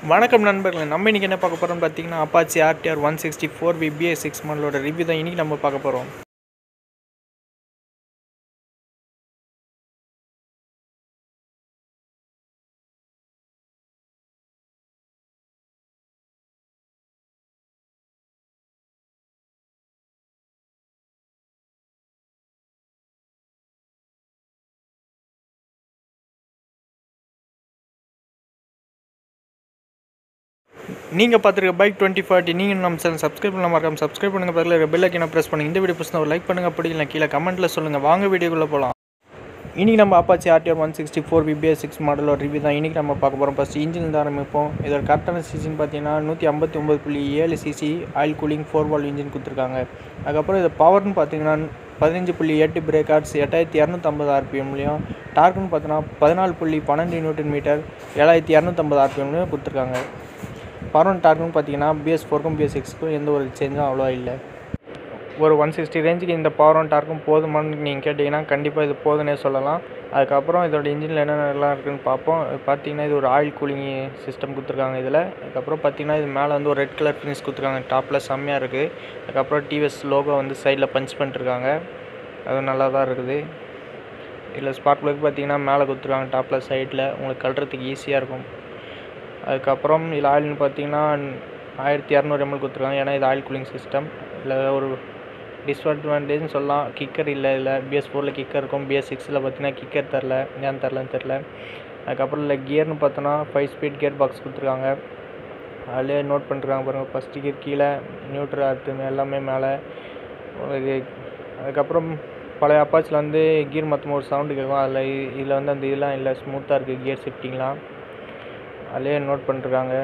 வணக்கம் நண்பர்களே நம்ம இன்றைக்கி என்ன பார்க்க போகிறோம்னு பார்த்தீங்கன்னா Apache RTR one sixty four பிபிஏ சிக்ஸ் மாடலோட ரிவ்யூ தான் இன்றைக்கி நம்ம பார்க்க போகிறோம் நீங்கள் பார்த்துருக்க பைக் டுவெண்ட்டி ஃபார்ட்டி நீங்கள் நம்ம சேனல் சப்ஸ்கிரைப் பண்ண மறக்காம சப்ஸ்கிரைப் பண்ணுங்கள் பக்கத்தில் பெல் ஐக்கனை ப்ரெஸ் பண்ணுங்கள் இந்த வீடியோ பிடிச்சா ஒரு லைக் பண்ணுங்கள் பிடிக்கல கீழே கமெண்ட்டில் சொல்லுங்கள் வாங்க வீடியோக்குள்ளே போகலாம் இன்றைக்கி நம்ம Apache RTR one sixty four பிபிஏ சிக்ஸ் மாடலோட ரிவ்யூ தான் இன்றைக்கி நம்ம பார்க்க போகிறோம் ஃபஸ்ட் இன்ஜின் தான் ஆரம்பிப்போம் இதோட கரெக்டான சிசின்னு பார்த்தீங்கன்னா நூற்றி ஐம்பத்தி ஒம்பது புள்ளி ஏழு CC oil cooling four valve engine கொடுத்துருக்காங்க அதுக்கப்புறம் இது பவர்னு பார்த்தீங்கன்னா பதினஞ்சு புள்ளி எட்டு பிரேக் ஆர்ட்ஸ் எட்டாயிரத்தி இரநூத்தம்பது ஆர்பிஎம்லையும் டார்க்குன்னு பார்த்தீங்கன்னா பதினாலு புள்ளி பன்னெண்டு நியூட்டன் மீட்டர் ஏழாயிரத்தி இரநூத்தம்பது ஆர்பிஎம்லையும் கொடுத்துருக்காங்க பவர் டார்க்குன்னு பார்த்தீங்கன்னா பிஎஸ் ஃபோருக்கும் பிஎஸ் சிக்ஸ்க்கும் எந்த ஒரு சேஞ்சும் அவ்வளோவா இல்லை ஒரு ஒன் சிக்ஸ்டி ரேஞ்சுக்கு இந்த பவர் டார்க்கும் போதுமானு நீங்கள் கேட்டிங்கன்னா கண்டிப்பாக இது போதுன்னே சொல்லலாம் அதுக்கப்புறம் இதோட இன்ஜினில் என்னென்னலாம் இருக்குதுன்னு பார்ப்போம் பார்த்தீங்கன்னா இது ஒரு ஆயில் கூலிங் சிஸ்டம் கொடுத்துருக்காங்க இதில் அதுக்கப்புறம் பார்த்தீங்கன்னா இது மேலே வந்து ஒரு ரெட் கலர் ஃபினிஷ் கொடுத்துருக்காங்க டாப்பில் செம்மையாக இருக்குது அதுக்கப்புறம் டிவிஎஸ் லோகோ வந்து சைடில் பஞ்ச் பண்ணிட்டுருக்காங்க அது நல்லா தான் இருக்குது இதில் ஸ்பார்க் ப்ளக் பார்த்தீங்கன்னா மேலே கொடுத்துருக்காங்க டாப்பில் சைடில் உங்களுக்கு கழுறதுக்கு ஈஸியாக இருக்கும் அதுக்கப்புறம் இதில் ஆயில்னு பார்த்தீங்கன்னா ஆயிரத்தி இரநூறு எம்எல் கொடுத்துருக்காங்க ஏன்னா இது ஆயில் கூலிங் சிஸ்டம் இல்லை ஒரு டிஸ்அட்வான்டேஜ்னு சொல்லலாம் கிக்கர் இல்லை இதில் பிஎஸ் ஃபோரில் கிக்கர் இருக்கும் பிஎஸ் சிக்ஸில் பார்த்தீங்கன்னா கிக்கர் தரல ஏன் தரலன்னு தெரில அதுக்கப்புறம் இல்லை கியர்னு பார்த்தோன்னா ஃபைவ் ஸ்பீட் கியர் பாக்ஸ் கொடுத்துருக்காங்க அதிலே நோட் பண்ணிருக்காங்க பாருங்கள் ஃபஸ்ட்டு கியர் கீழே நியூட்ரல் அடுத்து எல்லாமே மேலே உங்களுக்கு அதுக்கப்புறம் பழைய அப்பாச்சில் வந்து கீர் மொத்தமாக ஒரு சவுண்டு கேட்கும் அதில் இதில் வந்து அந்த இதெல்லாம் இல்லை ஸ்மூத்தாக இருக்குது கியர் ஷிஃப்டிங்லாம் அதிலே நோட் பண்ணிருக்காங்க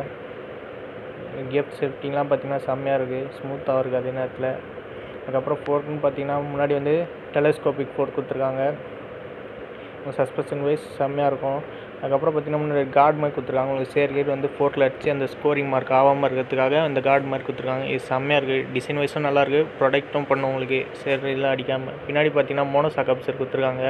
கியர் ஷிஃப்டிங்லாம் பார்த்தீங்கன்னா செம்மையாக இருக்குது ஸ்மூத்தாக இருக்குது அதே நேரத்தில் அதுக்கப்புறம் ஃபோர்க்குன்னு பார்த்தீங்கன்னா முன்னாடி வந்து டெலஸ்கோபிக் ஃபோர்க் கொடுத்துருக்காங்க சஸ்பென்ஷன் வைஸ் செம்மையாக இருக்கும் அதுக்கப்புறம் பார்த்தீங்கன்னா முன்னாடி கார்டு மாதிரி கொடுத்துருக்காங்க உங்களுக்கு சேர் கேட் வந்து ஃபோர்க்கில் அடிச்சு அந்த ஸ்கோரிங் மார்க் ஆகாமல் இருக்கிறதுக்காக அந்த கார்டு மாதிரி கொடுத்துருக்காங்க இது செம்மையாக இருக்குது டிசைன் வைஸும் நல்லாயிருக்கு ப்ரொடக்ட்டும் பண்ணும் உங்களுக்கு சேர் இதெல்லாம் அடிக்காமல் பின்னாடி பார்த்தீங்கன்னா மோனோ சாக்கப்சர் கொடுத்துருக்காங்க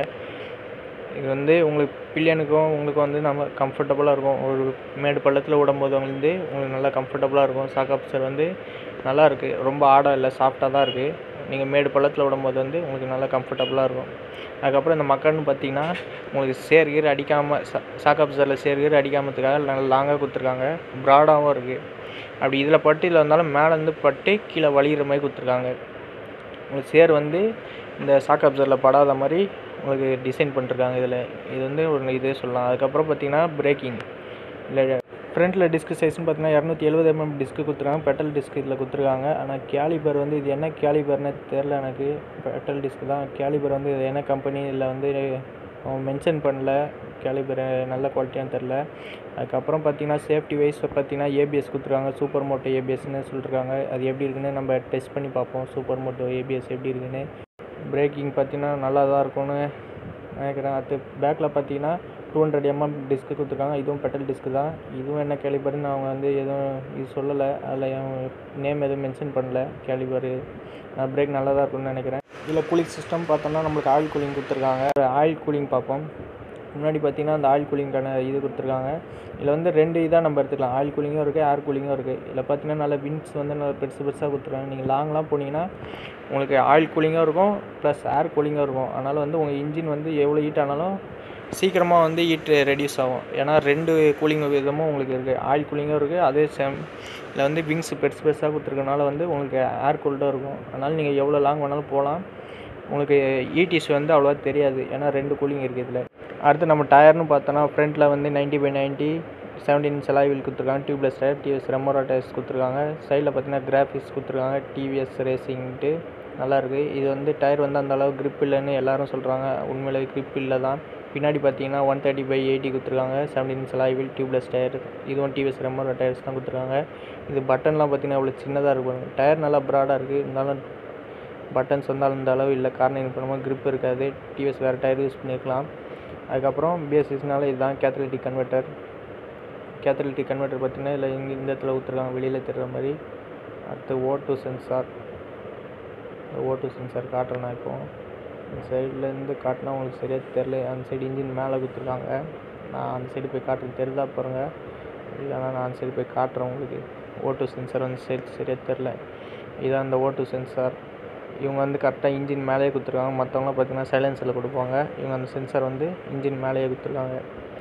இது வந்து உங்களுக்கு பில்லியனுக்கும் உங்களுக்கு வந்து நம்ம கம்ஃபர்டபுளாக இருக்கும் ஒரு மேடு பள்ளத்தில் விடும்போது வந்து உங்களுக்கு நல்லா கம்ஃபர்டபுளாக இருக்கும் சாக்காப்சர் வந்து நல்லா இருக்குது ரொம்ப ஆடாக இல்லை சாஃப்டாக தான் இருக்குது நீங்கள் மேடு பள்ளத்தில் விடும்போது வந்து உங்களுக்கு நல்லா கம்ஃபர்டபுளாக இருக்கும் அதுக்கப்புறம் இந்த மக்கள்னு பார்த்தீங்கன்னா உங்களுக்கு சேர் கீர் அடிக்காமல் சா சாக்காப்சரில் சேர் கீர் அடிக்காமத்துக்காக நல்லா லாங்காக கொடுத்துருக்காங்க ப்ராடாகவும் இருக்குது அப்படி இதில் பட்டு இதில் வந்தாலும் மேலேருந்து பட்டு கீழே வலிகிற மாதிரி கொடுத்துருக்காங்க உங்களுக்கு சேர் வந்து இந்த சாக் அப்சரில் படாத மாதிரி உங்களுக்கு டிசைன் பண்ணிருக்காங்க இதில் இது வந்து ஒரு இதே சொல்லலாம் அதுக்கப்புறம் பார்த்தீங்கன்னா பிரேக்கிங் இல்லை ஃப்ரண்ட்டில் டிஸ்க் சைஸ்னு பார்த்தீங்கன்னா இரநூத்தி எழுபது எம்எம் டிஸ்க்கு கொடுத்துருக்காங்க பெட்டல் டிஸ்க் இதில் கொடுத்துருக்காங்க ஆனால் கேலிபர் வந்து இது என்ன கேலிபர்னு தெரில எனக்கு பெட்டல் டிஸ்க் தான் கேலிபர் வந்து இது என்ன கம்பெனி இதில் வந்து மென்ஷன் பண்ணல கேலிபர் நல்ல குவாலிட்டியான்னு தெரில அதுக்கப்புறம் பார்த்தீங்கன்னா சேஃப்டி வைஸ் பார்த்தீங்கன்னா ஏபிஎஸ் கொடுத்துருக்காங்க சூப்பர் மோட்டோ ஏபிஎஸ்னு சொல்லிருக்காங்க அது எப்படி இருக்குன்னு நம்ம டெஸ்ட் பண்ணி பார்ப்போம் சூப்பர் மோட்டோ ஏபிஎஸ் எப்படி இருக்குன்னு பிரேக்கிங் பார்த்தீங்கன்னா நல்லா தான் இருக்கும்னு நினைக்கிறேன் அடுத்து பேக்கில் பார்த்தீங்கன்னா டூ ஹண்ட்ரட் எம்எம் டிஸ்க்கு கொடுத்துருக்காங்க இதுவும் பெட்டல் டிஸ்க்கு தான் இதுவும் என்ன கேலிபர்னு அவங்க வந்து எதுவும் இது சொல்லலை அதில் நேம் எதுவும் மென்ஷன் பண்ணல கேலிபரு பிரேக் நல்லா தான் இருக்கும்னு நினைக்கிறேன் இதில் கூலிங் சிஸ்டம் பார்த்தோம்னா நம்மளுக்கு ஆயில் கூலிங் கொடுத்துருக்காங்க ஆயில் கூலிங் பார்ப்போம் முன்னாடி பார்த்தீங்கன்னா அந்த ஆயில் கூலிங்கான இது கொடுத்துருக்காங்க இதில் வந்து ரெண்டு இதாக நம்ம எடுத்துக்கலாம் ஆயில் கூலிங்கும் இருக்குது ஏர் கூலிங்கும் இருக்குது இதில் பார்த்தீங்கன்னா நல்ல விண்ட்ஸ் வந்து நல்லா பெருசு பெருசாக கொடுத்துருக்காங்க நீங்கள் லாங்லாம் போனீங்கன்னா உங்களுக்கு ஆயில் கூலிங்காக இருக்கும் ப்ளஸ் ஏர் கூலிங்காக இருக்கும் அதனால் வந்து உங்கள் இன்ஜின் வந்து எவ்வளோ ஹீட் ஆனாலும் சீக்கிரமாக வந்து ஹீட் ரெடியூஸ் ஆகும் ஏன்னா ரெண்டு கூலிங் விதமும் உங்களுக்கு இருக்குது ஆயில் கூலிங்கும் இருக்குது அதே சேம் இதில் வந்து விங்ஸ் பெருசு பெருசாக கொடுத்துருக்கனால வந்து உங்களுக்கு ஏர் கூல்டாக இருக்கும் அதனால் நீங்கள் எவ்வளோ லாங் வேணாலும் போகலாம் உங்களுக்கு ஈடிஸ் வந்து அவ்வளோவா தெரியாது ஏன்னா ரெண்டு கூலிங் இருக்குது இதில் அடுத்து நம்ம டயர்னு பார்த்தோன்னா ஃப்ரண்ட்டில் வந்து நைன்ட்டி பை நைன்ட்டி செவன்டீன் செலாவில் கொடுத்துருக்காங்க tubeless tyre TVS Remora tyres கொடுத்துருக்காங்க சைடில் பார்த்தீங்கன்னா கிராஃபிக்ஸ் கொடுத்துருக்காங்க டிவிஎஸ் ரேசிங்ட்டு நல்லாயிருக்கு இது வந்து டயர் வந்து அந்த அளவு grip இல்லைன்னு எல்லாரும் சொல்கிறாங்க உண்மையிலே grip இல்லை தான் பின்னாடி பார்த்தீங்கன்னா ஒன் தேர்ட்டி பை எயிட்டி கொடுத்துருக்காங்க செவன்டீன் செலாவில் டியூப்லெஸ் டயர் இதுவும் டிவிஎஸ் ரெமோரா டயர்ஸ் தான் கொடுத்துருக்காங்க இது பட்டன்லாம் பார்த்தீங்கன்னா இவ்வளோ சின்னதாக இருக்கும் டயர் நல்லா ப்ராடாக இருக்குது இருந்தாலும் பட்டன்ஸ் வந்து அந்த அளவு இல்லை கார்னிங் பண்ணும்போது grip இருக்காது டிவிஎஸ் வேறு டயர் யூஸ் பண்ணியிருக்கலாம் அதுக்கப்புறம் பிஎஸ்சிஸ்னால இதுதான் கேத்தலிட்டிக் கன்வெர்ட்டர் கேத்தலிட்டிக் கன்வெர்ட்டர் பார்த்தீங்கன்னா இதில் இங்கே இந்த இடத்துல ஊற்றுருக்காங்க வெளியில் தெரிகிற மாதிரி அடுத்து O two sensor O two sensor காட்டுறேன் நான் இப்போ இந்த சைட்லேருந்து காட்டினா உங்களுக்கு சரியாக தெரில அந்த சைடு இன்ஜின் மேலே கொடுத்துருக்காங்க நான் அந்த சைடு போய் காட்டுறது தெரிதா பாருங்கள் இல்லைனா நான் சரி போய் காட்டுறேன் உங்களுக்கு ஓட்டு சென்சார் வந்து சரி சரியாக தெரில இதான் அந்த ஓட்டு சென்சார் இவங்க வந்து கரெக்டாக இன்ஜின் மேலேயே கொடுத்துருக்காங்க மற்றவங்களாம் பார்த்தீங்கன்னா சைலன்ஸில் கொடுப்பாங்க இவங்க அந்த சென்சார் வந்து இன்ஜின் மேலேயே கொடுத்துருக்காங்க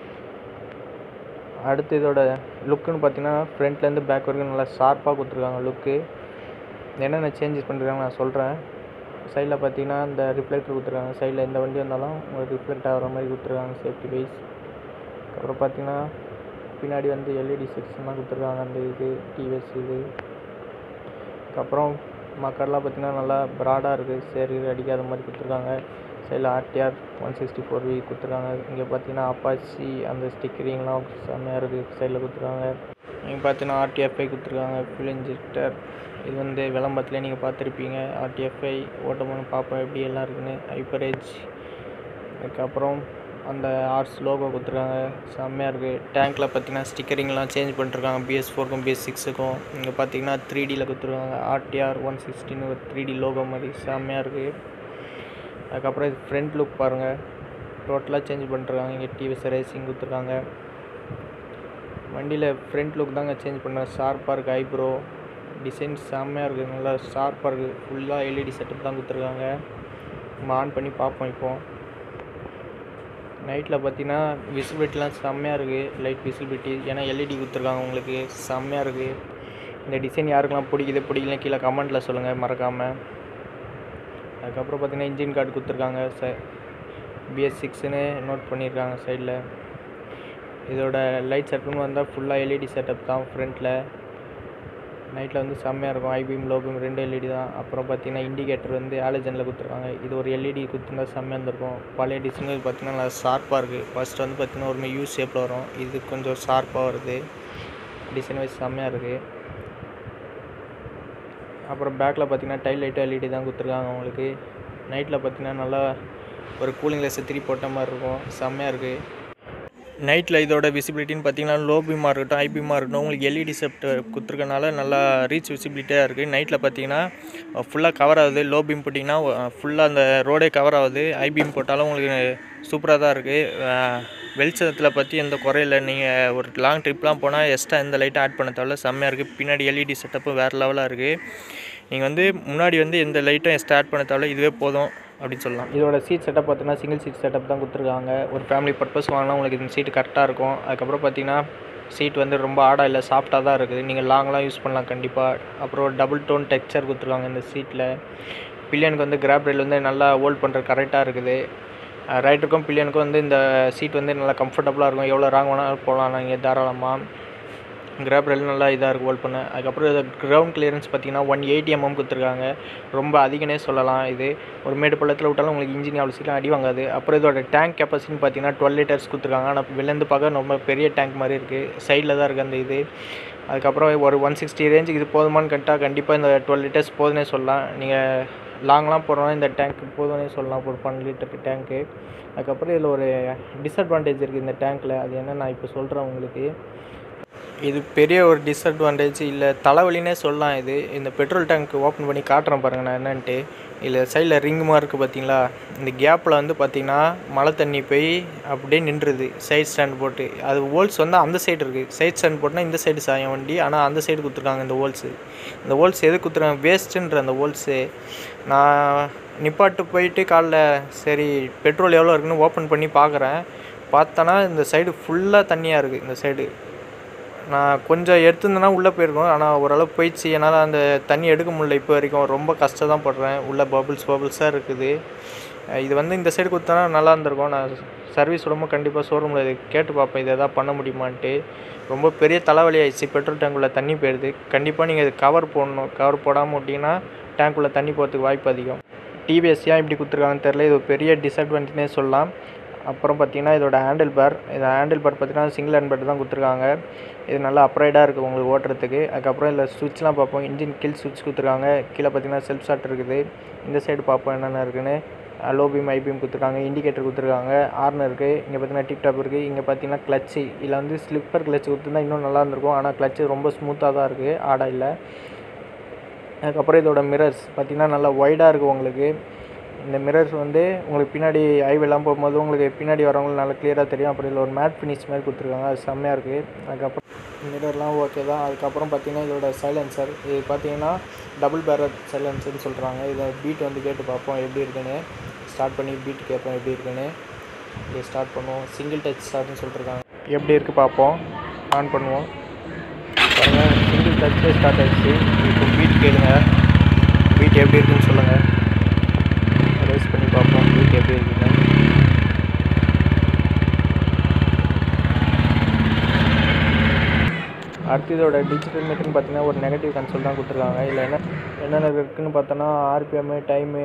அடுத்து இதோட லுக்குன்னு பார்த்தீங்கன்னா ஃப்ரண்ட்லேருந்து பேக் வரைக்கும் நல்லா ஷார்ப்பாக கொடுத்துருக்காங்க லுக்கு என்னென்ன சேஞ்சஸ் பண்ணிருக்காங்க நான் சொல்கிறேன் சைடில் பார்த்தீங்கன்னா இந்த ரிஃப்ளெக்டர் கொடுத்துருக்காங்க சைடில் எந்த வண்டி வந்தாலும் உங்களுக்கு ரிஃப்ளெக்ட் ஆகிற மாதிரி கொடுத்துருக்காங்க சேஃப்டி வைஸ் அப்புறம் பார்த்தீங்கன்னா பின்னாடி வந்து எல்இடி செக்ஷன்லாம் கொடுத்துருக்காங்க அந்த இது டிவிஎஸ் இது அதுக்கப்புறம் மக்கள்லாம் பார்த்தீங்கன்னா நல்லா ப்ராடாக இருக்குது சேரு அடிக்காத மாதிரி கொடுத்துருக்காங்க சைடில் RTR one sixty four V கொடுத்துருக்காங்க இங்கே பார்த்தீங்கன்னா அப்பாச்சி அந்த ஸ்டிக்கரிங்லாம் செம்மையாக இருக்குது சைடில் கொடுத்துருக்காங்க இங்கே பார்த்தீங்கன்னா ஆர்டிஎஃப்ஐ கொடுத்துருக்காங்க ஃபில் இன்ஜெக்டர் இது வந்து விளம்பரத்துலேயே நீங்கள் பார்த்துருப்பீங்க ஆர்டிஎஃப்ஐ ஓட்டமான பார்ப்போம் எப்படி எல்லாம் இருக்குன்னு ஹைப்பரேஜ் அதுக்கப்புறம் அந்த ஆர்ட்ஸ் லோகோ கொடுத்துருக்காங்க செம்மையாக இருக்குது டேங்க்கில் பார்த்தீங்கன்னா ஸ்டிக்கரிங்லாம் சேஞ்ச் பண்ணிருக்காங்க பிஎஸ் ஃபோருக்கும் பிஎஸ் சிக்ஸுக்கும் இங்கே பார்த்தீங்கன்னா த்ரீ டியில் கொடுத்துருக்காங்க ஆர்டிஆர் ஒன் சிக்ஸ்டின்னு ஒரு த்ரீ டி லோகோ மாதிரி செம்மையாக இருக்குது அதுக்கப்புறம் இது ஃப்ரண்ட் லுக் பாருங்கள் டோட்டலாக சேஞ்ச் பண்ணிருக்காங்க இங்கே டிவிஎஸ் ரேசிங் கொடுத்துருக்காங்க வண்டியில் ஃப்ரண்ட் லுக் தாங்க சேஞ்ச் பண்ணேன் ஷார்ப்பாக இருக்குது ஐப்ரோ டிசைன் செம்மையாக இருக்குது நல்லா ஷார்ப்பாக இருக்குது ஃபுல்லாக எல்இடி செட்டப் தான் கொடுத்துருக்காங்க நம்ம ஆன் பண்ணி பார்ப்போம் இப்போது நைட்டில் பார்த்தீங்கன்னா விசிபிலிட்டிலாம் செம்மையாக இருக்குது லைட் விசிபிலிட்டி ஏன்னா எல்இடி கொடுத்துருக்காங்க உங்களுக்கு செம்மையாக இருக்குது இந்த டிசைன் யாருக்கெல்லாம் பிடிக்குது பிடிக்கல கீழே கமெண்ட்டில் சொல்லுங்கள் மறக்காமல் அதுக்கப்புறம் பார்த்தீங்கன்னா இன்ஜின் கார்டு கொடுத்துருக்காங்க ச பிஎஸ் சிக்ஸ்னு நோட் பண்ணியிருக்காங்க சைடில் இதோட லைட் செட்டப்னு வந்தால் ஃபுல்லாக எல்இடி செட்டப் தான் ஃப்ரண்ட்டில் நைட்டில் வந்து செம்மையாக இருக்கும் ஐபிஎம் லோபீம் ரெண்டு எல்இடி தான் அப்புறம் பார்த்தீங்கன்னா இண்டிகேட்டர் வந்து ஆலஜனில் கொடுத்துருக்காங்க இது ஒரு எல்இடி கொடுத்துருந்தா செம்மையாக இருந்திருக்கும் பழைய டிசைனுக்கு பார்த்தீங்கன்னா நல்லா ஷார்ப்பாக இருக்குது ஃபஸ்ட் வந்து பார்த்தீங்கன்னா ஒரு யூ ஷேப்பில் வரும் இது கொஞ்சம் ஷார்ப்பாக வருது டிசைன் வைஸ் செம்மையாக இருக்குது அப்புறம் பேக்கில் பார்த்தீங்கன்னா டைல் லைட்டும் எல்இடி தான் கொடுத்துருக்காங்க உங்களுக்கு நைட்டில் பார்த்தீங்கன்னா நல்லா ஒரு கூலிங் கிளாஸை திருப்பி போட்ட மாதிரி இருக்கும் செம்மையாக இருக்குது நைட்டில் இதோட விசிபிலிட்டின்னு பார்த்தீங்கன்னா லோ பீமாக இருக்கட்டும் ஹை பீமாக இருக்கட்டும் உங்களுக்கு எல்இடி செப்ட் கொடுத்துருக்கனால நல்லா ரீச் விசிபிலிட்டியாக இருக்குது நைட்டில் பார்த்தீங்கன்னா ஃபுல்லாக கவர் ஆகுது லோ பீம் போட்டிங்கன்னா ஃபுல்லாக அந்த ரோடே கவர் ஆகுது ஹை பீம் போட்டாலும் உங்களுக்கு சூப்பராக தான் இருக்குது வெளிச்சத்தில் பற்றி எந்த குறையில்லை நீங்கள் ஒரு லாங் ட்ரிப்லாம் போனால் எக்ஸ்ட்ரா எந்த லைட்டும் ஆட் பண்ண தேவையில்ல செம்மையாக இருக்குது பின்னாடி எல்இடி செட்டப்பும் வேறு லெவலாக இருக்குது நீங்கள் வந்து முன்னாடி வந்து எந்த லைட்டும் எக்ஸ்ட்ரா ஆட் பண்ண தேவையில்ல இதுவே போதும் அப்படின்னு சொல்லலாம் இதோட சீட் செட்டப் பார்த்தீங்கன்னா சிங்கிள் சீட் செட்டப் தான் கொடுத்துருக்காங்க ஒரு ஃபேமிலி பர்பஸ் வாங்கினா உங்களுக்கு இந்த சீட்டு கரெக்டாக இருக்கும் அதுக்கப்புறம் பார்த்தீங்கன்னா சீட் வந்து ரொம்ப ஆடாக இல்லை சாஃப்டாக தான் இருக்குது நீங்கள் லாங்லாம் யூஸ் பண்ணலாம் கண்டிப்பாக அப்புறம் டபுள் டோன் டெக்ஸ்சர் கொடுத்துருக்காங்க இந்த சீட்டில் பில்லியனுக்கு வந்து கிராப் ரயில் வந்து நல்லா ஹோல்ட் பண்ணுற கரெக்டாக இருக்குது ரைட்டருக்கும் பில்லியனுக்கும் வந்து இந்த சீட் வந்து நல்லா கம்ஃபர்டபுளாக இருக்கும் எவ்வளோ ராங் வேணாலும் போகலாம் நீங்கள் தாராளமாக கிராப் ரயில் நல்லா இதாக இருக்குது ஹோல்ட் பண்ண அதுக்கப்புறம் இது கிரவுண்ட் கிளியரன்ஸ் பார்த்தீங்கன்னா ஒன் எயிட்டி எம்எம் கொடுத்துருக்காங்க ரொம்ப அதிகனே சொல்லலாம் இது ஒரு மேடு பள்ளத்தில் விட்டாலும் உங்களுக்கு இன்ஜின் அவ்வளோ சீக்கிரம் அடி வாங்காது அப்புறம் இதோட டேங்க் கெப்பாசிட்டின்னு பார்த்தீங்கன்னா டுவெல் லிட்டர்ஸ் கொடுத்துருக்காங்க ஆனால் வெளிலேருந்து பார்க்க ரொம்ப பெரிய டேங்க் மாதிரி இருக்குது சைடில் தான் இருக்குது அந்த இது அதுக்கப்புறம் ஒரு ஒன் சிக்ஸ்டி ரேஞ்சுக்கு இது போதுமான்னு கேட்டால் கண்டிப்பாக இந்த டுவெல் லிட்டர்ஸ் போதுனே சொல்லலாம் நீங்கள் லாங்லாம் போகிறோன்னா இந்த டேங்க் போதும்னே சொல்லலாம் ஒரு பன்னெண்டு லிட்டருக்கு டேங்க்கு அதுக்கப்புறம் இதில் ஒரு டிஸ்அட்வான்டேஜ் இருக்குது இந்த டேங்க்கில் அது என்ன நான் இப்போ சொல்கிறேன் உங்களுக்கு இது பெரிய ஒரு டிஸ்அட்வான்டேஜ் இல்லை தலைவலினே சொல்லலாம் இது இந்த பெட்ரோல் டேங்க் ஓப்பன் பண்ணி காட்டுறேன் பாருங்கள் நான் என்னன்ட்டு இல்லை சைடில் ரிங் மாதிரி இருக்குது பார்த்தீங்களா இந்த கேப்பில் வந்து பார்த்தீங்கன்னா மழை தண்ணி போய் அப்படியே நின்றுது சைட் ஸ்டாண்ட் போட்டு அது ஹோல்ஸ் வந்து அந்த சைடு இருக்குது சைட் ஸ்டாண்ட் போட்டுனா இந்த சைடு சாயம் வண்டி ஆனால் அந்த சைடு கொடுத்துருக்காங்க இந்த ஹோல்ஸு இந்த ஹோல்ஸ் எது கொடுத்துருக்காங்க வேஸ்ட்டுன்ற அந்த ஹோல்ஸு நான் நிப்பாட்டு போயிட்டு காலைல சரி பெட்ரோல் எவ்வளோ இருக்குன்னு ஓப்பன் பண்ணி பார்க்குறேன் பார்த்தோன்னா இந்த சைடு ஃபுல்லாக தண்ணியாக இருக்குது இந்த சைடு நான் கொஞ்சம் எடுத்திருந்தேன்னா உள்ளே போயிருக்கோம் ஆனால் ஓரளவு போயிடுச்சு என்னால் அந்த தண்ணி எடுக்க முடியல இப்போ வரைக்கும் ரொம்ப கஷ்டம் தான் படுறேன் உள்ளே பபுள்ஸ் பபுள்ஸாக இருக்குது இது வந்து இந்த சைடு கொடுத்தனா நல்லா இருந்திருக்கும் நான் சர்வீஸ் விடும்போது கண்டிப்பாக ஷோரூமில் இது கேட்டு பார்ப்பேன் இது எதாவது பண்ண முடியுமான்ட்டு ரொம்ப பெரிய தலைவலி ஆயிடுச்சு பெட்ரோல் டேங்க்குள்ளே தண்ணி போயிடுது கண்டிப்பாக நீங்கள் இது கவர் போடணும் கவர் போடாமல் விட்டிங்கன்னா டேங்க்குள்ளே தண்ணி போகிறதுக்கு வாய்ப்பு அதிகம் டிவிஎஸ் ஏன் இப்படி கொடுத்துருக்காங்கன்னு தெரில இது ஒரு பெரிய டிஸ்அட்வான்டேஜ்னே சொல்லலாம் அப்புறம் பார்த்தீங்கன்னா இதோட ஹேண்டில் பார் இந்த ஹேண்டில் பார் பார்த்தீங்கன்னா சிங்கிள் ஹேண்ட் பார் தான் கொடுத்துருக்காங்க இது நல்லா அப்ரைடாக இருக்குது உங்களுக்கு ஓட்டுறதுக்கு அதுக்கப்புறம் இதில் சுவிட்ச்லாம் பார்ப்போம் இன்ஜின் கில் சுவிட்ச் கொடுத்துருக்காங்க கீழே பார்த்தீங்கன்னா செல்ஃப் ஸ்டார்ட் இருக்குது இந்த சைடு பார்ப்போம் என்னென்ன இருக்குன்னு லோ பீம் ஐ பீம் கொடுத்துருக்காங்க இண்டிகேட்டர் கொடுத்துருக்காங்க ஆர்ன் இருக்குது இங்கே பார்த்தீங்கன்னா டிப்டாப் இருக்குது இங்கே பார்த்தீங்கன்னா கிளச்சு இதில் வந்து ஸ்லிப்பர் கிளச் கொடுத்துருந்தா இன்னும் நல்லா இருந்திருக்கும் ஆனால் கிளச்சு ரொம்ப ஸ்மூத்தாக தான் இருக்குது ஆடா இல்லை அதுக்கப்புறம் இதோட மிரர்ஸ் பார்த்தீங்கன்னா நல்லா ஒய்டாக இருக்குது உங்களுக்கு இந்த மிரர்ஸ் வந்து உங்களுக்கு பின்னாடி ஐவெல்லாம் போகும்போது உங்களுக்கு பின்னாடி வரவங்களுக்கு நல்லா கிளியராக தெரியும் அப்புறம் இதில் ஒரு மேட் ஃபினிஷ் மாதிரி கொடுத்துருக்காங்க அது செம்மையாக இருக்குது அதுக்கப்புறம் மிரர்லாம் ஓகே தான் அதுக்கப்புறம் பார்த்தீங்கன்னா இதோட சைலன்சர் இது பார்த்தீங்கன்னா டபுள் பேரட் சைலன்சர்னு சொல்கிறாங்க இதை பீட் வந்து கேட்டு பார்ப்போம் எப்படி இருக்குன்னு ஸ்டார்ட் பண்ணி பீட் கேட்போம் எப்படி இருக்குன்னு இதை ஸ்டார்ட் பண்ணுவோம் சிங்கிள் டச் ஸ்டார்ட்னு சொல்லிருக்காங்க எப்படி இருக்குது பார்ப்போம் ஆன் பண்ணுவோம் பாருங்கள் சிங்கிள் டச்சே ஸ்டார்ட் ஆகிடுச்சு இப்போ பீட் கேளுங்க பீட் எப்படி இருக்குன்னு சொல்லுங்கள் ரேஸ் பண்ணி பார்ப்போம் பீட் எப்படி இருக்குன்னு அடுத்து இதோட டிஜிட்டல் மீட்டர்னு பார்த்தீங்கன்னா ஒரு நெகட்டிவ் கன்சோல் தான் கொடுத்துருக்காங்க இதில் என்ன என்னென்ன இருக்குதுன்னு பார்த்தோன்னா RPM time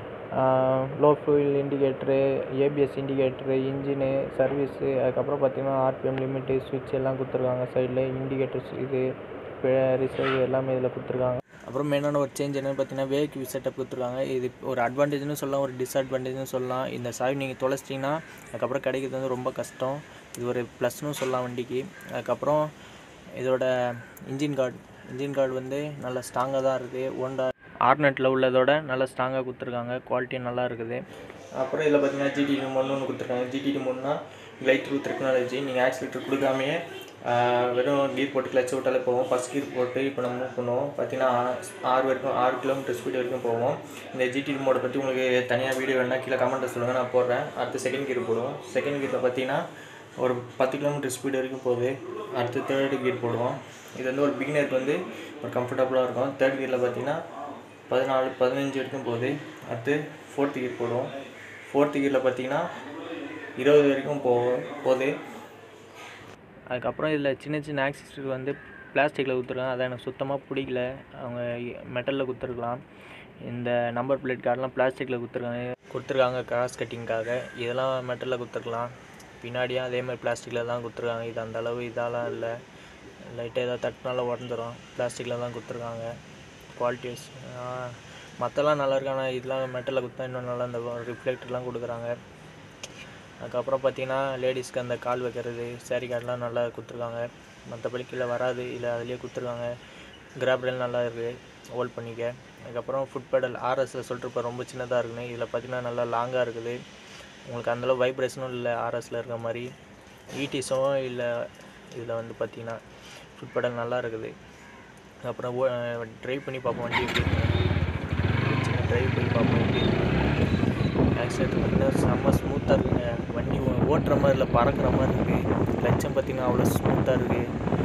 low fuel indicator ABS indicator engine service அதுக்கப்புறம் பார்த்தீங்கன்னா ஆர்பிஎம் லிமிட்டு சுவிட்ச் எல்லாம் கொடுத்துருக்காங்க சைடில் இண்டிகேட்டர்ஸ் இது ரிசர்வ் எல்லாமே இதில் கொடுத்துருக்காங்க அப்புறம் மெயினான ஒரு சேஞ்ச் என்னென்னு பார்த்தீங்கன்னா வேக் செட்டப் கொடுத்துருக்காங்க இது ஒரு அட்வான்டேஜ்னு சொல்லலாம் ஒரு டிஸ்அட்வான்டேஜ்னு சொல்லலாம் இந்த சாவி நீங்கள் தொலைச்சிட்டிங்கன்னா அதுக்கப்புறம் கிடைக்கிறது வந்து ரொம்ப கஷ்டம் இது ஒரு ப்ளஸ்னு சொல்லலாம் வண்டிக்கு அதுக்கப்புறம் இதோட இன்ஜின் கார்டு இன்ஜின் கார்டு வந்து நல்லா ஸ்ட்ராங்காக தான் இருக்குது ஒண்டா ஆர்னெட்டில் உள்ளதோட நல்லா ஸ்ட்ராங்காக கொடுத்துருக்காங்க குவாலிட்டி நல்லா இருக்குது அப்புறம் இதில் பார்த்தீங்கன்னா ஜிடிடி மொன்னு ஒன்று கொடுத்துருக்காங்க ஜிடிடி மொன்னா லைட் த்ரூ டெக்னாலஜி நீங்கள் ஆக்சிலேட்டர் கொடுக்காமையே வெறும் கீர் போட்டு கிளச் விட்டாலே போவோம் ஃபஸ்ட் கீர் போட்டு இப்போ நம்ம மூவ் பண்ணுவோம் பார்த்தீங்கன்னா ஆறு வரைக்கும் ஆறு கிலோமீட்டர் ஸ்பீடு வரைக்கும் போவோம் இந்த ஜிடிடி மோடை பற்றி உங்களுக்கு தனியாக வீடியோ வேணால் கீழே கமெண்ட்டில் சொல்லுங்கள் நான் போடுறேன் அடுத்து செகண்ட் கீர் போடுவோம் செகண்ட் கீரில் பார்த்தீங்கன்னா ஒரு பத்து கிலோமீட்டர் ஸ்பீடு வரைக்கும் போகுது அடுத்து தேர்டு கீர் போடுவோம் இது வந்து ஒரு பிகினருக்கு வந்து ஒரு கம்ஃபர்டபுளாக இருக்கும் தேர்ட் கீரில் பார்த்தீங்கன்னா பதினாலு பதினஞ்சு வரைக்கும் போகுது அடுத்து ஃபோர்த்து கீர் போடுவோம் ஃபோர்த்து கீரில் பார்த்தீங்கன்னா இருபது வரைக்கும் போ போகுது அதுக்கப்புறம் இதில் சின்ன சின்ன ஆக்சஸரி வந்து பிளாஸ்டிக்கில் கொடுத்துருக்காங்க அதை எனக்கு சுத்தமாக பிடிக்கல அவங்க மெட்டலில் கொடுத்துருக்கலாம் இந்த நம்பர் பிளேட் கார்டெலாம் பிளாஸ்டிக்கில் கொடுத்துருக்காங்க கொடுத்துருக்காங்க கிராஸ் கட்டிங்காக இதெல்லாம் மெட்டலில் கொடுத்துருக்கலாம் பின்னாடியும் அதே மாதிரி பிளாஸ்டிக்கில் தான் கொடுத்துருக்காங்க இது அந்த அளவு இதெல்லாம் இல்லை லைட்டாக ஏதாவது தட்டினாலும் உடஞ்சிரும் பிளாஸ்டிக்கில் தான் கொடுத்துருக்காங்க குவாலிட்டிஸ் மற்றெல்லாம் நல்லா இருக்கு ஆனால் இதெல்லாம் மெட்டலில் கொடுத்தா இன்னும் நல்லா இந்த ரிஃப்ளெக்டர்லாம் கொடுக்குறாங்க அதுக்கப்புறம் பார்த்தீங்கன்னா லேடிஸ்க்கு அந்த கால் வைக்கிறது சேரீ கார்டெலாம் நல்லா கொடுத்துருக்காங்க மற்றபடி கீழே வராது இல்லை அதுலேயே கொடுத்துருக்காங்க கிராப் ரயில் நல்லா இருக்குது ஹோல்ட் பண்ணிக்க அதுக்கப்புறம் ஃபுட் பெடல் ஆர்எஸில் சொல்லிட்டு இப்போ ரொம்ப சின்னதாக இருக்குன்னு இதில் பார்த்தீங்கன்னா நல்லா லாங்காக இருக்குது உங்களுக்கு அந்தளவு வைப்ரேஷனும் இல்லை ஆர்எஸில் இருக்கிற மாதிரி ஈடிஸும் இல்லை இதில் வந்து பார்த்தீங்கன்னா ஃபுட் பெடல் நல்லா இருக்குது அப்புறம் ட்ரைவ் பண்ணி பார்ப்போம் வண்டி எப்படி சின்ன ட்ரைவ் பண்ணி பார்ப்போம் எப்படி ஆக்சிடென்ட் பார்த்தீங்கன்னா செம்ம ஸ்மூத்தாக இருக்குங்க வண்டி ஓ- ஓட்டுற மாதிரி இல்லை பறக்கிற மாதிரி இருக்குது லட்சம் பார்த்தீங்கன்னா அவ்வளோ ஸ்மூத்தாக இருக்குது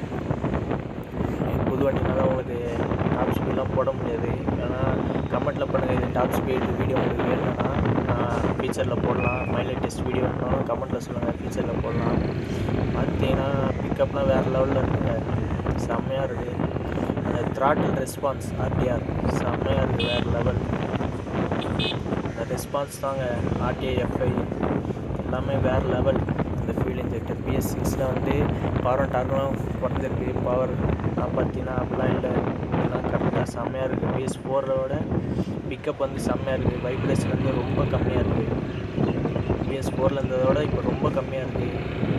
புது வண்டினால உங்களுக்கு டாப் ஸ்பீட்லாம் போட முடியாது ஏன்னா கமெண்ட்டில் பண்ணுங்கள் இது டாப் ஸ்பீட் வீடியோ உங்களுக்கு வேணும்னா நான் ஃபியூச்சரில் போடலாம் மைலேஜ் டெஸ்ட் வீடியோ வேணுனாலும் கமெண்ட்டில் சொல்லுங்கள் ஃபியூச்சரில் போடலாம் பார்த்தீங்கன்னா பிக்கப்லாம் வேறு லெவலில் இருக்குங்க செம்மையாக இருக்குது அந்த த்ராட்டில் ரெஸ்பான்ஸ் ஆர்டிஆர் செம்மையாக இருக்குது வேறு லெவல் அந்த ரெஸ்பான்ஸ் தாங்க ஆர்டிஐ எஃப்ஐ எல்லாமே வேறு லெவல் இந்த ஃபியூல் இன்ஜெக்டர் பிஎஸ் சிக்ஸில் வந்து பவர் டார்க்கும் குறைஞ்சிருக்கு பவர் பார்த்தீங்கன்னா அப்படிலாம் இல்லை இதெல்லாம் கரெக்டாக செம்மையாக இருக்குது பிஎஸ் ஃபோரோட பிக்கப் வந்து செம்மையாக இருக்குது வைப்ரேஷன் வந்து ரொம்ப கம்மியாக இருக்குது பிஎஸ் ஃபோரில் இருந்ததோட இப்போ ரொம்ப கம்மியாக இருக்குது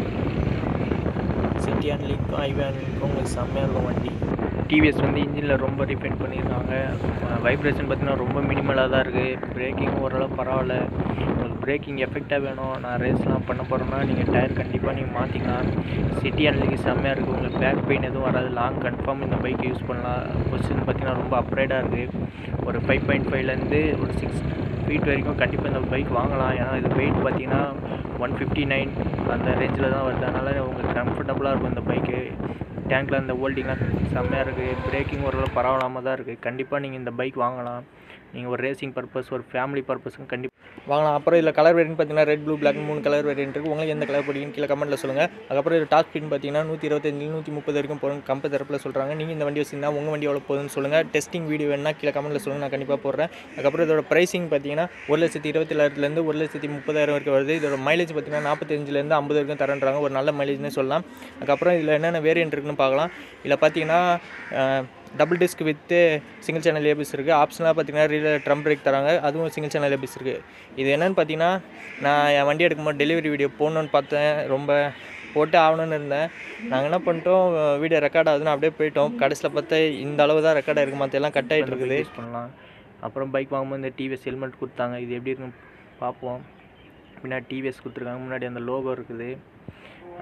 சிட்டி அண்ட் லிங்க்கும் ஐவி அண்ட் லிங்க்கும் உங்களுக்கு செம்மையாக இருக்கும் வண்டி டிவிஎஸ் வந்து இன்ஜினில் ரொம்ப டிஃபைன் பண்ணியிருக்காங்க வைப்ரேஷன் பார்த்தீங்கன்னா ரொம்ப மினிமலாக தான் இருக்குது பிரேக்கிங் ஓரளவு பரவாயில்ல உங்களுக்கு பிரேக்கிங் எஃபெக்டாக வேணும் நான் ரேஸ்லாம் பண்ண போகிறேன்னா நீங்கள் டயர் கண்டிப்பாக நீங்கள் மாற்றிக்கலாம் சிட்டி அன்லைக்கு செம்மையாக இருக்குது உங்களுக்கு பேக் பெயின் எதுவும் வராது லாங் கன்ஃபார்ம் இந்த பைக் யூஸ் பண்ணலாம் பொசிஷன் பார்த்தீங்கன்னா ரொம்ப அப்ரைடாக இருக்குது ஒரு ஃபைவ் பாயிண்ட் ஃபைவ்லேருந்து ஒரு சிக்ஸ் ஃபீட் வரைக்கும் கண்டிப்பாக இந்த பைக் வாங்கலாம் ஏன்னா இது வெயிட் பார்த்தீங்கன்னா ஒன் ஃபிஃப்டி நைன் அந்த ரேஞ்சில் தான் வருது அதனால் உங்களுக்கு கம்ஃபர்டபுளாக இருக்கும் இந்த பைக்கு டேங்க்கில் அந்த ஹோல்டிங்லாம் செம்மையாக இருக்குது பிரேக்கிங் ஓரளவு பரவாயில்லாமல் தான் இருக்குது கண்டிப்பாக நீங்கள் இந்த பைக் வாங்கலாம் நீங்கள் ஒரு ரேசிங் பர்பஸ் ஒரு ஃபேமிலி பர்பஸும் கண்டிப்பாக வாங்கலாம் அப்புறம் இதில் கலர் வேரியன்ட் பார்த்தீங்கன்னா ரெட் ப்ளூ பிளாக் மூணு கலர் வேரியன்ட் இருக்குது உங்களுக்கு எந்த கலர் பிடிக்கும் கீழே கமெண்ட்டில் சொல்லுங்கள் அதுக்கப்புறம் இது டாப் ஸ்பீட் பார்த்தீங்கன்னா நூற்றி இருபத்தஞ்சு நூற்றி முப்பது வரைக்கும் போகும் கம்பெனி தரப்பில் சொல்கிறாங்க நீங்கள் இந்த வண்டி வச்சிருந்தா உங்கள் வண்டி எவ்வளோ போகுதுன்னு சொல்லுங்கள் டெஸ்டிங் வீடியோ வேணுன்னா கீழே கமெண்ட்டில் சொல்லுங்கள் நான் கண்டிப்பாக போடுறேன் அதுக்கப்புறம் இதோட ப்ரைஸிங் பார்த்தீங்கன்னா ஒரு லட்சத்தி இருபத்தேழாயிரத்துலேருந்து ஒரு லட்சத்தி முப்பதாயிரம் வரைக்கும் வருது இதோட மைலேஜ் பார்த்தீங்கன்னா நாற்பத்தஞ்சிலேருந்து ஐம்பது வரைக்கும் தரேன்றாங்க ஒரு நல்ல மைலேஜ்னே சொல்லலாம் அதுக்கப்புறம் இதில் என்னென்ன வேரியன்ட் இருக்குன்னு பார்க்கலாம் இதில் பார்த்தீங்கன்னா double disc with single channel ABS இருக்குது ஆப்ஷனாக பார்த்தீங்கன்னா ரீல ட்ரம் பிரேக் தராங்க அதுவும் சிங்கிள் சேனல் ஏபிஎஸ் இருக்குது இது என்னென்னு பார்த்தீங்கன்னா நான் என் வண்டி எடுக்கும்போது டெலிவரி வீடியோ போடணுன்னு பார்த்தேன் ரொம்ப போட்டு ஆகணும்னு இருந்தேன் நாங்கள் என்ன பண்ணிட்டோம் வீடியோ ரெக்கார்ட் ஆகுதுன்னு அப்படியே போயிட்டோம் கடைசியில் பார்த்தா இந்த அளவு தான் ரெக்கார்ட் ஆகிருக்கு மற்ற எல்லாம் கட் ஆகிட்டு இருக்குது யூஸ் பண்ணலாம் அப்புறம் பைக் வாங்கும்போது இந்த டிவிஎஸ் ஹெல்மெட் கொடுத்தாங்க இது எப்படி இருக்குன்னு பார்ப்போம் பின்னாடி டிவிஎஸ் கொடுத்துருக்காங்க முன்னாடி அந்த லோகோ இருக்குது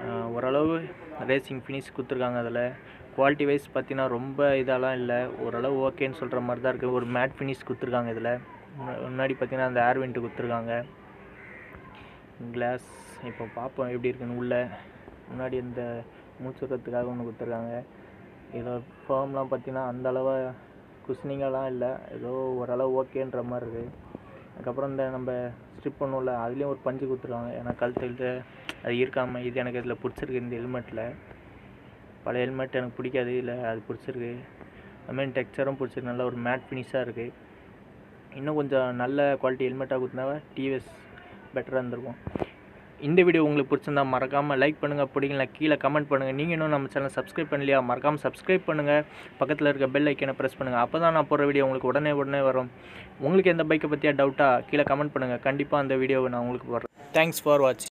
அஹ் ஓரளவு ரேசிங் ஃபினிஷ் கொடுத்துருக்காங்க அதில் குவாலிட்டி வைஸ் பார்த்தீங்கன்னா ரொம்ப இதெல்லாம் இல்லை ஓரளவு ஓகேன்னு சொல்கிற மாதிரி தான் இருக்குது ஒரு மேட் ஃபினிஷ் கொடுத்துருக்காங்க இதில் முன்னாடி பார்த்தீங்கன்னா அந்த ஏர் வெண்ட்டு கொடுத்துருக்காங்க கிளாஸ் இப்போ பார்ப்போம் எப்படி இருக்குன்னு உள்ளே முன்னாடி இந்த மூச்சுறதுக்காக ஒன்று கொடுத்துருக்காங்க இதில் ஃபேம்லாம் பார்த்தீங்கன்னா அந்த அளவு குஸ்னிங்கெல்லாம் இல்லை ஏதோ ஓரளவு ஓகேன்ற மாதிரி இருக்குது அதுக்கப்புறம் இந்த நம்ம ஸ்ட்ரிப் பண்ணுவோம்ல அதுலேயும் ஒரு பஞ்சு கொடுத்துருக்காங்க ஏன்னா கழுத்து அது இருக்காமல் இது எனக்கு இதில் பிடிச்சிருக்கு இந்த ஹெல்மெட்டில் பழைய ஹெல்மெட் எனக்கு பிடிக்காது இல்லை அது பிடிச்சிருக்கு அதுமாதிரி டெக்ஸ்சரும் பிடிச்சிருக்கு நல்ல ஒரு மேட் ஃபினிஷாக இருக்குது இன்னும் கொஞ்சம் நல்ல குவாலிட்டி ஹெல்மெட்டாக கொடுத்தா டிவிஎஸ் பெட்டராக இருந்திருக்கும் இந்த வீடியோ உங்களுக்கு பிடிச்சிருந்தா மறக்காமல் லைக் பண்ணுங்கள் பிடிக்கல கீழே கமெண்ட் பண்ணுங்கள் நீங்கள் இன்னும் நம்ம சேனல் சப்ஸ்கிரைப் பண்ணலையா மறக்காமல் சப்ஸ்கிரைப் பண்ணுங்கள் பக்கத்தில் இருக்க பெல் ஐக்கனை ப்ரெஸ் பண்ணுங்கள் அப்போ தான் நான் போடுற வீடியோ உங்களுக்கு உடனே உடனே வரும் உங்களுக்கு எந்த பைக்கை பற்றியா டவுட்டாக கீழே கமெண்ட் பண்ணுங்கள் கண்டிப்பாக அந்த வீடியோவை நான் உங்களுக்கு போடுறேன் தேங்க்ஸ் ஃபார் வாட்ச்